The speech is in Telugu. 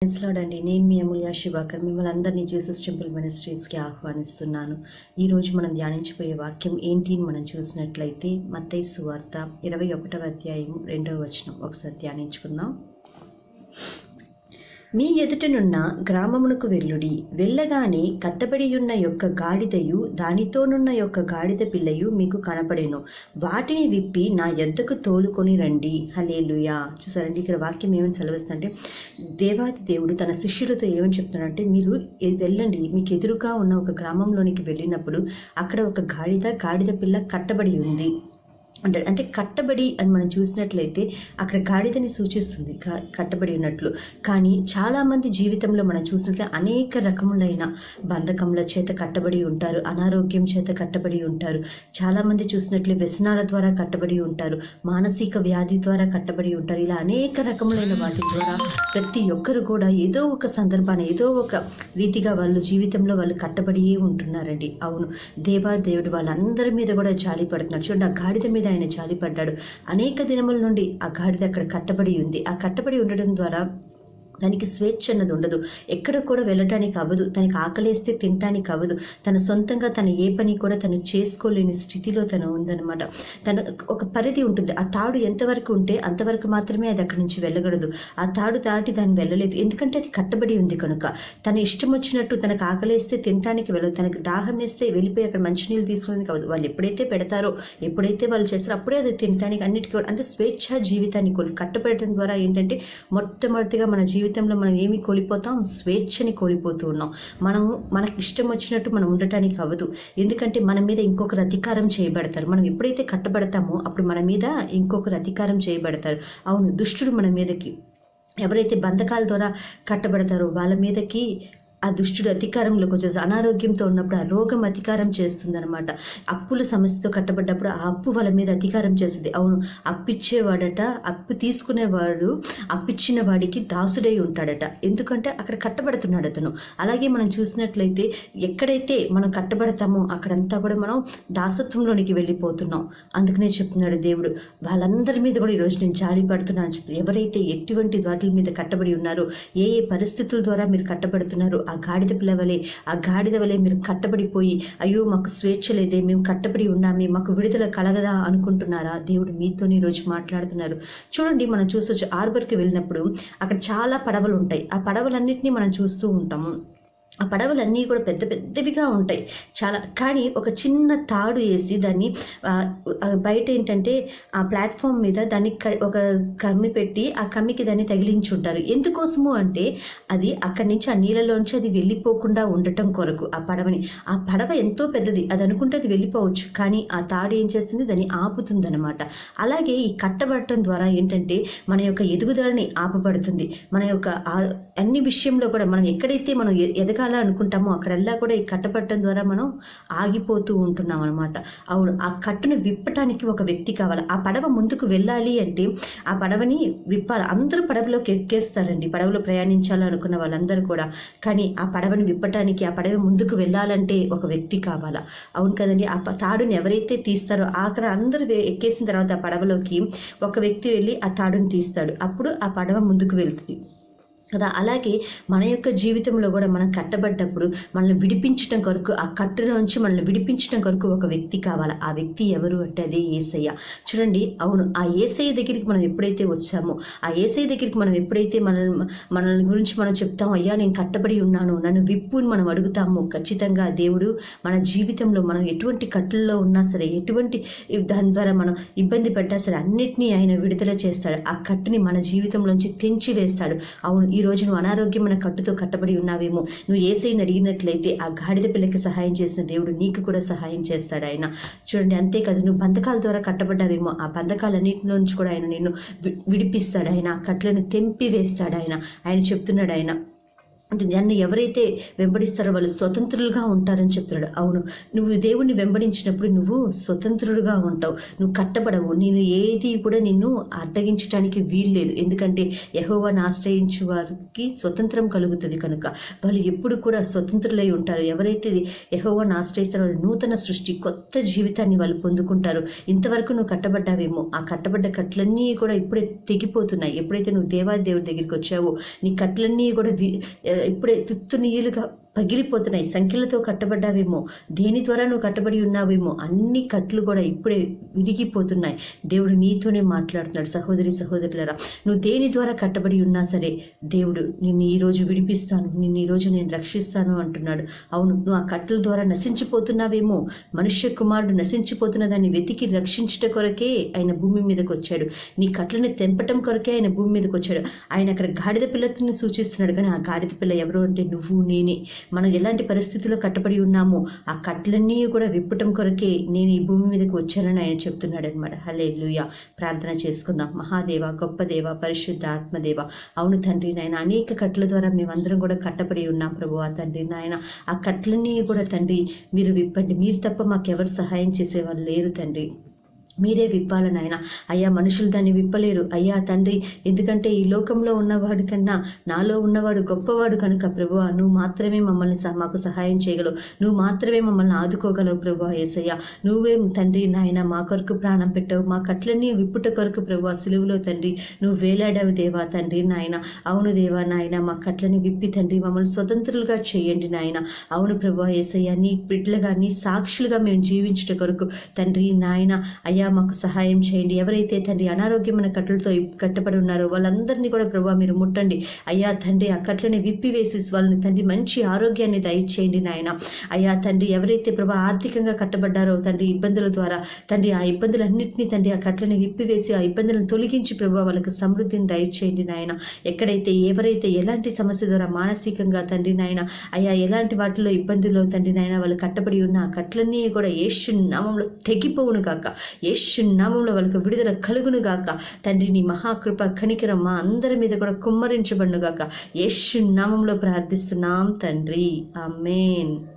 అండి నేను మీ అమూల్య శివాకర్ మిమ్మల్ని అందరినీ జీసస్ టెంపుల్ మినిస్ట్రీస్కి ఆహ్వానిస్తున్నాను ఈరోజు మనం ధ్యానించబోయే వాక్యం ఏంటి అని మనం చూసినట్లయితే మత్తయి సువార్త ఇరవై ఒకటవ అధ్యాయం రెండవ వచనం ఒకసారి ధ్యానించుకుందాం మీ ఎదుటనున్న గ్రామమునకు వెళ్ళుడి వెళ్ళగానే కట్టబడి ఉన్న యొక్క గాడిదయు దానితోనున్న యొక్క గాడిద పిల్లయు మీకు కనపడెను వాటిని విప్పి నా ఎద్దకు తోలుకొని రండి హలేలుయా చూసారండి ఇక్కడ వాక్యం ఏమని సెలవిస్తుందంటే దేవాది దేవుడు తన శిష్యులతో ఏమని చెప్తున్నాడంటే మీరు ఎ- వెళ్ళండి మీకు ఎదురుగా ఉన్న ఒక గ్రామంలోనికి వెళ్ళినప్పుడు అక్కడ ఒక గాడిద గాడిద పిల్ల కట్టబడి ఉంది అంటే అంటే కట్టబడి అని మనం చూసినట్లయితే అక్కడ గాడిదని సూచిస్తుంది క- కట్టబడి ఉన్నట్లు కానీ చాలామంది జీవితంలో మనం చూసినట్లయితే అనేక రకములైన బంధకముల చేత కట్టబడి ఉంటారు అనారోగ్యం చేత కట్టబడి ఉంటారు చాలామంది చూసినట్లే వ్యసనాల ద్వారా కట్టబడి ఉంటారు మానసిక వ్యాధి ద్వారా కట్టబడి ఉంటారు ఇలా అనేక రకములైన వాటి ద్వారా ప్రతి ఒక్కరు కూడా ఏదో ఒక సందర్భాన్ని ఏదో ఒక రీతిగా వాళ్ళు జీవితంలో వాళ్ళు కట్టబడియే ఉంటున్నారండి అవును దేవా దేవుడు వాళ్ళందరి మీద కూడా జాలి పడుతున్నాడు చూడండి ఆ గాడిద మీద ఆయన జాలి పడ్డాడు అనేక దినముల నుండి ఆ గాడిద అక్కడ కట్టబడి ఉంది ఆ కట్టబడి ఉండడం ద్వారా దానికి స్వేచ్ఛ అన్నది ఉండదు ఎక్కడ కూడా వెళ్ళటానికి అవ్వదు తనకి ఆకలేస్తే తినటానికి అవ్వదు తన సొంతంగా తన ఏ పని కూడా తను చేసుకోలేని స్థితిలో తను ఉందన్నమాట తన ఒక పరిధి ఉంటుంది ఆ తాడు ఎంతవరకు ఉంటే అంతవరకు మాత్రమే అది అక్కడి నుంచి వెళ్ళగలదు ఆ తాడు దాటి దాన్ని వెళ్ళలేదు ఎందుకంటే అది కట్టబడి ఉంది కనుక తన ఇష్టం వచ్చినట్టు తనకు ఆకలేస్తే తినటానికి వెళ్ళదు తనకు దాహం వేస్తే వెళ్ళిపోయి అక్కడ మంచినీళ్ళు తీసుకోవడానికి అవ్వదు వాళ్ళు ఎప్పుడైతే పెడతారో ఎప్పుడైతే వాళ్ళు చేస్తారో అప్పుడే అది తినటానికి అన్నిటికీ కూడా అంటే స్వేచ్ఛ జీవితాన్ని కోల్పోయి కట్టబడటం ద్వారా ఏంటంటే మొట్టమొదటిగా మన జీవితంలో మనం ఏమి కోల్పోతాం స్వేచ్ఛని కోల్పోతూ ఉన్నాం మనము మనకి ఇష్టం వచ్చినట్టు మనం ఉండటానికి అవ్వదు ఎందుకంటే మన మీద ఇంకొకరు అధికారం చేయబడతారు మనం ఎప్పుడైతే కట్టబడతామో అప్పుడు మన మీద ఇంకొకరు అధికారం చేయబడతారు అవును దుష్టుడు మన మీదకి ఎవరైతే బంధకాల ద్వారా కట్టబడతారో వాళ్ళ మీదకి ఆ దుష్టుడు అధికారంలోకి వచ్చేసి అనారోగ్యంతో ఉన్నప్పుడు ఆ రోగం అధికారం చేస్తుందన్నమాట అప్పుల సమస్యతో కట్టబడ్డప్పుడు ఆ అప్పు వాళ్ళ మీద అధికారం చేస్తుంది అవును అప్పిచ్చేవాడట అప్పు తీసుకునేవాడు అప్పిచ్చిన వాడికి దాసుడై ఉంటాడట ఎందుకంటే అక్కడ కట్టబడుతున్నాడు అతను అలాగే మనం చూసినట్లయితే ఎక్కడైతే మనం కట్టబడతామో అక్కడంతా కూడా మనం దాసత్వంలోనికి వెళ్ళిపోతున్నాం అందుకనే చెప్తున్నాడు దేవుడు వాళ్ళందరి మీద కూడా ఈరోజు నేను జాలి పడుతున్నాను అని చెప్పి ఎవరైతే ఎటువంటి వాటి మీద కట్టబడి ఉన్నారో ఏ ఏ పరిస్థితుల ద్వారా మీరు కట్టబడుతున్నారో ఆ గాడిద పిల్ల వలె ఆ గాడిద వలె మీరు కట్టబడిపోయి అయ్యో మాకు స్వేచ్ఛ లేదే మేము కట్టబడి ఉన్నామే మాకు విడుదల కలగదా అనుకుంటున్నారా దేవుడు మీతో ఈరోజు మాట్లాడుతున్నారు చూడండి మనం చూసొచ్చు ఆర్బర్కి వెళ్ళినప్పుడు అక్కడ చాలా పడవలు ఉంటాయి ఆ పడవలన్నింటినీ మనం చూస్తూ ఉంటాము ఆ పడవలన్నీ కూడా పెద్ద పెద్దవిగా ఉంటాయి చాలా కానీ ఒక చిన్న తాడు వేసి దాన్ని ఆ, ఆ, బయట ఏంటంటే ఆ ప్లాట్ఫామ్ మీద దాన్ని క- ఒక కమ్మి పెట్టి ఆ కమ్మికి దాన్ని తగిలించి ఉంటారు ఎందుకోసము అంటే అది అక్కడి నుంచి ఆ నీళ్ళలోంచి అది వెళ్ళిపోకుండా ఉండటం కొరకు ఆ పడవని ఆ పడవ ఎంతో పెద్దది అది అనుకుంటే అది వెళ్ళిపోవచ్చు కానీ ఆ తాడు ఏం చేస్తుంది దాన్ని ఆపుతుందన్నమాట అలాగే ఈ కట్టబడటం ద్వారా ఏంటంటే మన యొక్క ఎదుగుదలని ఆపబడుతుంది మన యొక్క ఆ- అన్ని విషయంలో కూడా మనం ఎక్కడైతే మనం ఎ- ఎదగాల అనుకుంటామో అక్కడల్లా కూడా ఈ కట్టబడటం ద్వారా మనం ఆగిపోతూ ఉంటున్నాం అనమాట అవును ఆ కట్టును విప్పటానికి ఒక వ్యక్తి కావాలి ఆ పడవ ముందుకు వెళ్ళాలి అంటే ఆ పడవని విప్పాలి అందరూ పడవలోకి ఎక్కేస్తారండి పడవలో ప్రయాణించాలనుకున్న వాళ్ళందరూ కూడా కానీ ఆ పడవని విప్పటానికి ఆ పడవ ముందుకు వెళ్ళాలంటే ఒక వ్యక్తి కావాలా అవును కదండి ఆ ప- తాడుని ఎవరైతే తీస్తారో అక్కడ అందరూ వే- ఎక్కేసిన తర్వాత ఆ పడవలోకి ఒక వ్యక్తి వెళ్ళి ఆ తాడుని తీస్తాడు అప్పుడు ఆ పడవ ముందుకు వెళ్తుంది కదా అలాగే మన యొక్క జీవితంలో కూడా మనం కట్టబడ్డప్పుడు మనల్ని విడిపించడం కొరకు ఆ కట్టులోంచి మనల్ని విడిపించడం కొరకు ఒక వ్యక్తి కావాలి ఆ వ్యక్తి ఎవరు అంటే అదే ఏసయ్య చూడండి అవును ఆ ఏసయ్య దగ్గరికి మనం ఎప్పుడైతే వచ్చామో ఆ ఏసయ్య దగ్గరికి మనం ఎప్పుడైతే మనల్ని మనల్ని గురించి మనం చెప్తామో అయ్యా నేను కట్టబడి ఉన్నాను నన్ను విప్పు అని మనం అడుగుతాము ఖచ్చితంగా దేవుడు మన జీవితంలో మనం ఎటువంటి కట్టుల్లో ఉన్నా సరే ఎటువంటి దాని ద్వారా మనం ఇబ్బంది పడ్డా సరే అన్నిటినీ ఆయన విడుదల చేస్తాడు ఆ కట్టుని మన జీవితంలోంచి తెంచి వేస్తాడు అవును ఈ రోజు నువ్వు అనారోగ్యమైన కట్టుతో కట్టబడి ఉన్నావేమో నువ్వు ఏసైని అడిగినట్లయితే ఆ గాడిద పిల్లకి సహాయం చేసిన దేవుడు నీకు కూడా సహాయం చేస్తాడు ఆయన చూడండి అంతేకాదు నువ్వు బంధకాల ద్వారా కట్టబడ్డావేమో ఆ బంధకాలన్నింటిలో నుంచి కూడా ఆయన నిన్ను వి- విడిపిస్తాడు ఆయన ఆ కట్లను తెంపి వేస్తాడు ఆయన ఆయన చెప్తున్నాడు ఆయన అంటే నన్ను ఎవరైతే వెంబడిస్తారో వాళ్ళు స్వతంత్రులుగా ఉంటారని చెప్తున్నాడు అవును నువ్వు దేవుణ్ణి వెంబడించినప్పుడు నువ్వు స్వతంత్రుడుగా ఉంటావు నువ్వు కట్టబడవు నేను ఏది కూడా నిన్ను అడ్డగించడానికి వీల్లేదు ఎందుకంటే యహోవాని ఆశ్రయించు వారికి స్వతంత్రం కలుగుతుంది కనుక వాళ్ళు ఎప్పుడు కూడా స్వతంత్రులై ఉంటారు ఎవరైతే యహోవాని ఆశ్రయిస్తారో వాళ్ళు నూతన సృష్టి కొత్త జీవితాన్ని వాళ్ళు పొందుకుంటారు ఇంతవరకు నువ్వు కట్టబడ్డావేమో ఆ కట్టబడ్డ కట్లన్నీ కూడా ఇప్పుడే తెగిపోతున్నాయి ఎప్పుడైతే నువ్వు దేవాది దేవుడి దగ్గరికి వచ్చావో నీ కట్లన్నీ కూడా వి- ఇప్పుడే తుత్తు నీళ్ళుగా పగిలిపోతున్నాయి సంఖ్యలతో కట్టబడ్డావేమో దేని ద్వారా నువ్వు కట్టబడి ఉన్నావేమో అన్ని కట్లు కూడా ఇప్పుడే విరిగిపోతున్నాయి దేవుడు నీతోనే మాట్లాడుతున్నాడు సహోదరి సహోదరులరా నువ్వు దేని ద్వారా కట్టబడి ఉన్నా సరే దేవుడు నిన్ను ఈ రోజు విడిపిస్తాను నిన్ను ఈ రోజు నేను రక్షిస్తాను అంటున్నాడు అవును నువ్వు ఆ కట్ల ద్వారా నశించిపోతున్నావేమో మనుష్య కుమారుడు నశించిపోతున్న దాన్ని వెతికి రక్షించుట కొరకే ఆయన భూమి మీదకి వచ్చాడు నీ కట్లని తెంపటం కొరకే ఆయన భూమి మీదకి వచ్చాడు ఆయన అక్కడ గాడిద పిల్లని సూచిస్తున్నాడు కానీ ఆ గాడిద పిల్ల ఎవరు అంటే నువ్వు నేనే మనం ఎలాంటి పరిస్థితిలో కట్టబడి ఉన్నామో ఆ కట్లన్నీ కూడా విప్పటం కొరకే నేను ఈ భూమి మీదకి వచ్చానని ఆయన చెప్తున్నాడు అనమాట హలే ప్రార్థన చేసుకుందాం మహాదేవ గొప్ప దేవ పరిశుద్ధ ఆత్మదేవ అవును తండ్రి నాయన అనేక కట్ల ద్వారా మేమందరం కూడా కట్టబడి ఉన్నాం ప్రభు ఆ తండ్రి నాయన ఆ కట్లన్నీ కూడా తండ్రి మీరు విప్పండి మీరు తప్ప మాకెవరు సహాయం చేసేవాళ్ళు లేరు తండ్రి మీరే విప్పాలి నాయన అయ్యా మనుషులు దాన్ని విప్పలేరు అయ్యా తండ్రి ఎందుకంటే ఈ లోకంలో ఉన్నవాడి కన్నా నాలో ఉన్నవాడు గొప్పవాడు కనుక ప్రభు నువ్వు మాత్రమే మమ్మల్ని సహ- మాకు సహాయం చేయగలవు నువ్వు మాత్రమే మమ్మల్ని ఆదుకోగలవు ప్రభు ఏసయ్య నువ్వే తండ్రి నాయన మా కొరకు ప్రాణం పెట్టావు మా కట్లన్నీ విప్పుట కొరకు ప్రభు సిలువులో తండ్రి నువ్వు వేలాడావు దేవా తండ్రి నాయన అవును దేవా నాయన మా కట్లని విప్పి తండ్రి మమ్మల్ని స్వతంత్రులుగా చేయండి నాయన అవును ప్రభు ఏసయ్య నీ బిడ్డలుగా నీ సాక్షులుగా మేము జీవించుట కొరకు తండ్రి నాయన అయ్యా మాకు సహాయం చేయండి ఎవరైతే తండ్రి అనారోగ్యమైన కట్టలతో కట్టబడి ఉన్నారో వాళ్ళందరినీ కూడా ప్రభు మీరు ముట్టండి అయ్యా తండ్రి ఆ కట్లని విప్పివేసి వాళ్ళని తండ్రి మంచి ఆరోగ్యాన్ని దయచేయండి నాయన అయ్యా తండ్రి ఎవరైతే ప్రభు ఆర్థికంగా కట్టబడ్డారో తండ్రి ఇబ్బందుల ద్వారా తండ్రి ఆ ఇబ్బందులన్నింటినీ తండ్రి ఆ కట్లని విప్పివేసి ఆ ఇబ్బందులను తొలగించి ప్రభు వాళ్ళకి సమృద్ధిని దయచేయండి నాయన ఎక్కడైతే ఎవరైతే ఎలాంటి సమస్య ద్వారా మానసికంగా తండ్రి నాయన అయ్యా ఎలాంటి వాటిలో ఇబ్బందుల్లో తండ్రి నాయన వాళ్ళు కట్టబడి ఉన్న ఆ కట్లన్నీ కూడా యేసు నామంలో తెగిపోవును గాక యేసు నామంలో వాళ్ళకి విడుదల కలుగును గాక తండ్రి నీ మహాకృప కనికరం మా అందరి మీద కూడా కుమ్మరించబడును గాక యేసు నామంలో ప్రార్థిస్తున్నాం తండ్రి ఆమేన్